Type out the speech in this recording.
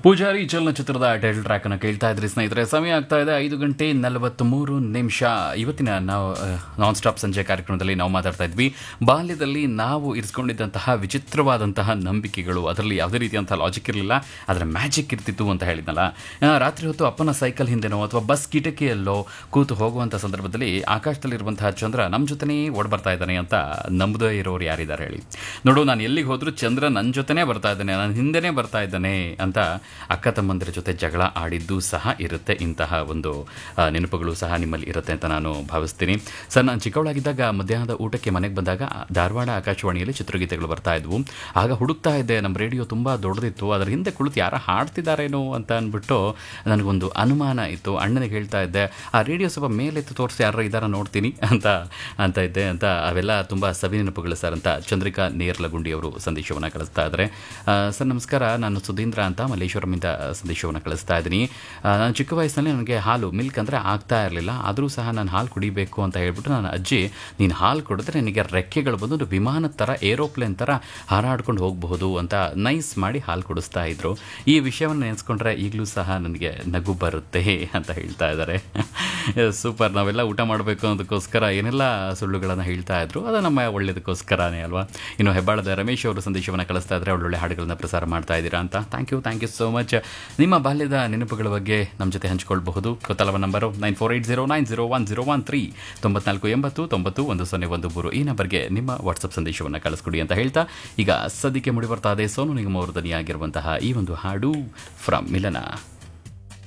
ಪೂಜಾರಿ ಚಲನಚಿತ್ರದ title track ಅನ್ನು ಕೇಳ್ತಾ ಇದ್ರಿ ಸ್ನೇಹಿತರೆ ಸಮಯ ಆಗ್ತಾ ಇದೆ ಐದು ಗಂಟೆ ನಲವತ್ತ್ಮೂರು ನಿಮಿಷ ಇವತ್ತಿನ ನಾವು ನಾನ್ ಸ್ಟಾಪ್ ಸಂಜೆ ಕಾರ್ಯಕ್ರಮದಲ್ಲಿ ನಾವು ಮಾತಾಡ್ತಾ ಇದ್ವಿ ಬಾಲ್ಯದಲ್ಲಿ ನಾವು ಇರಿಸ್ಕೊಂಡಿದ್ದಂತಹ ವಿಚಿತ್ರವಾದಂತಹ ನಂಬಿಕೆಗಳು ಅದರಲ್ಲಿ ಯಾವುದೇ ರೀತಿಯಂತಹ ಲಾಜಿಕ್ ಇರಲಿಲ್ಲ ಅದರ ಮ್ಯಾಜಿಕ್ ಇರ್ತಿತ್ತು ಅಂತ ಹೇಳಿದ್ನಲ್ಲ ಆ, ರಾತ್ರಿ ಹೊತ್ತು ಅಪ್ಪನ ಸೈಕಲ್ ಹಿಂದೆನೋ ಅಥವಾ ಬಸ್ ಕಿಟಕಿಯಲ್ಲೋ ಕೂತು ಹೋಗುವಂಥ ಸಂದರ್ಭದಲ್ಲಿ ಆಕಾಶದಲ್ಲಿರುವಂತಹ ಚಂದ್ರ ನಮ್ಮ ಜೊತೆನೇ ಓಡ್ ಬರ್ತಾ ಇದ್ದಾನೆ ಅಂತ ನಂಬದೇ ಇರೋರು ಯಾರಿದ್ದಾರೆ ಹೇಳಿ ನೋಡು ನಾನು ಎಲ್ಲಿಗೆ ಹೋದ್ರೂ ಚಂದ್ರ ನನ್ನ ಜೊತೆನೇ ಬರ್ತಾ ಇದ್ದಾನೆ ನನ್ನ ಹಿಂದೆನೇ ಬರ್ತಾ ಇದ್ದಾನೆ ಅಂತ ಅಕ್ಕ ತಮ್ಮಂದಿರ ಜೊತೆ ಜಗಳ ಆಡಿದ್ದು ಸಹ ಇರುತ್ತೆ ಇಂತಹ ಒಂದು ಆ, ನೆನಪುಗಳು ಸಹ ನಿಮ್ಮಲ್ಲಿ ಇರುತ್ತೆ ಅಂತ ನಾನು ಭಾವಿಸ್ತೀನಿ ಸರ್ ನಾನು ಚಿಕ್ಕವಳಾಗಿದ್ದಾಗ ಮಧ್ಯಾಹ್ನದ ಊಟಕ್ಕೆ ಮನೆಗೆ ಬಂದಾಗ ಧಾರವಾಡ ಆಕಾಶವಾಣಿಯಲ್ಲಿ ಚಿತ್ರಗೀತೆಗಳು ಬರ್ತಾ ಇದ್ವು ಆಗ ಹುಡುಕ್ತಾ ಇದ್ದೆ ನಮ್ಮ ರೇಡಿಯೋ ತುಂಬ ದೊಡ್ಡದಿತ್ತು ಅದರ ಹಿಂದೆ ಕುಳಿತು ಯಾರ ಹಾಡ್ತಿದ್ದಾರೇನೋ ಅಂತ ಅಂದ್ಬಿಟ್ಟು ನನಗೊಂದು ಅನುಮಾನ ಇತ್ತು ಅಣ್ಣನಿಗೆ ಹೇಳ್ತಾ ಇದ್ದೆ ಆ ರೇಡಿಯೋ ಸ್ವಲ್ಪ ಮೇಲೆತ್ತು ತೋರಿಸಿ ಯಾರು ಇದಾರ ನೋಡ್ತೀನಿ ಅಂತ ಅಂತ ಇದ್ದೆ ಅಂತ ಅವೆಲ್ಲ ತುಂಬ ಸವಿ ನೆನಪುಗಳು ಸರ್ ಅಂತ ಚಂದ್ರಿಕಾ ನೇರ್ಲಗುಂಡಿ ಅವರು ಸಂದೇಶವನ್ನು ಕಳಿಸ್ತಾ ಇದ್ದಾರೆ ಆ, ಸರ್ ನಮಸ್ಕಾರ ನಾನು ಸುಧೀಂದ್ರ ಅಂತ ಮಲ್ಲೇಶ್ವರಮಿಂದ ಸಂದೇಶವನ್ನು ಕಳಿಸ್ತಾ ಇದ್ದೀನಿ ಆ, ನಾನು ಚಿಕ್ಕ ವಯಸ್ಸಿನಲ್ಲಿ ನನಗೆ ಹಾಲು ಮಿಲ್ಕ್ ಅಂದರೆ ಆಗ್ತಾ ಇರಲಿಲ್ಲ ಆದರೂ ಸಹ ನಾನು ಹಾಲು ಕುಡಿಬೇಕು ಅಂತ ಹೇಳ್ಬಿಟ್ಟು ನನ್ನ ಅಜ್ಜಿ ನೀನು ಹಾಲು ಕುಡಿದ್ರೆ ನಿನಗೆ ರೆಕ್ಕೆಗಳು ಬಂದು ಒಂದು ವಿಮಾನದ ಥರ ಏರೋಪ್ಲೇನ್ ಥರ ಹಾರಾಡ್ಕೊಂಡು ಹೋಗಬಹುದು ಅಂತ ನೈಸ್ ಮಾಡಿ ಹಾಲು ಕುಡಿಸ್ತಾ ಇದ್ರು ಈ ವಿಷಯವನ್ನು ನೆನೆಸ್ಕೊಂಡ್ರೆ ಈಗಲೂ ಸಹ ನನಗೆ ನಗು ಬರುತ್ತೆ ಅಂತ ಹೇಳ್ತಾ ಇದ್ದಾರೆ ಸೂಪರ್ ನಾವೆಲ್ಲ ಊಟ ಮಾಡಬೇಕು ಅನ್ನೋದಕ್ಕೋಸ್ಕರ ಏನೆಲ್ಲ ಸುಳ್ಳುಗಳನ್ನು ಹೇಳ್ತಾ ಇದ್ರು ಅದು ನಮ್ಮ ಒಳ್ಳೇದಕ್ಕೋಸ್ಕರನೇ ಅಲ್ವಾ ಇನ್ನು ಹೆಬ್ಬಾಳದ ರಮೇಶ್ ಅವರು ಸಂದೇಶವನ್ನು ಕಳಿಸ್ತಾ ಇದ್ರೆ ಒಳ್ಳೊಳ್ಳೆ ಹಾಡುಗಳನ್ನ ಪ್ರಸಾರ ಮಾಡ್ತಾ ಇದ್ದೀರಾ ಅಂತ thank you thank you so much ನಿಮ್ಮ ಬಾಲ್ಯದ ನೆನಪುಗಳ ಬಗ್ಗೆ ನಮ್ಮ ಜೊತೆ ಹಂಚ್ಕೊಳ್ಬಹುದು ಗೊತ್ತಲ್ಲವ number nine four eight zero nine zero one zero one three ತೊಂಬತ್ನಾಲ್ಕು ಎಂಬತ್ತು ತೊಂಬತ್ತು ಒಂದು ಸೊನ್ನೆ ಒಂದು ಮೂರು ಈ ನಂಬರ್ಗೆ ನಿಮ್ಮ ವಾಟ್ಸಪ್ ಸಂದೇಶವನ್ನು ಕಳಿಸ್ಕೊಡಿ ಅಂತ ಹೇಳ್ತಾ ಈಗ ಸದ್ಯಕ್ಕೆ ಮುಡಿ ಬರ್ತಾ ಇದೆ ಸೋನು ನಿಗಮ ಅವರು ಧ್ವನಿಯಾಗಿರುವಂತಹ ಈ ಒಂದು ಹಾಡು ಫ್ರಮ್ ಮಿಲನ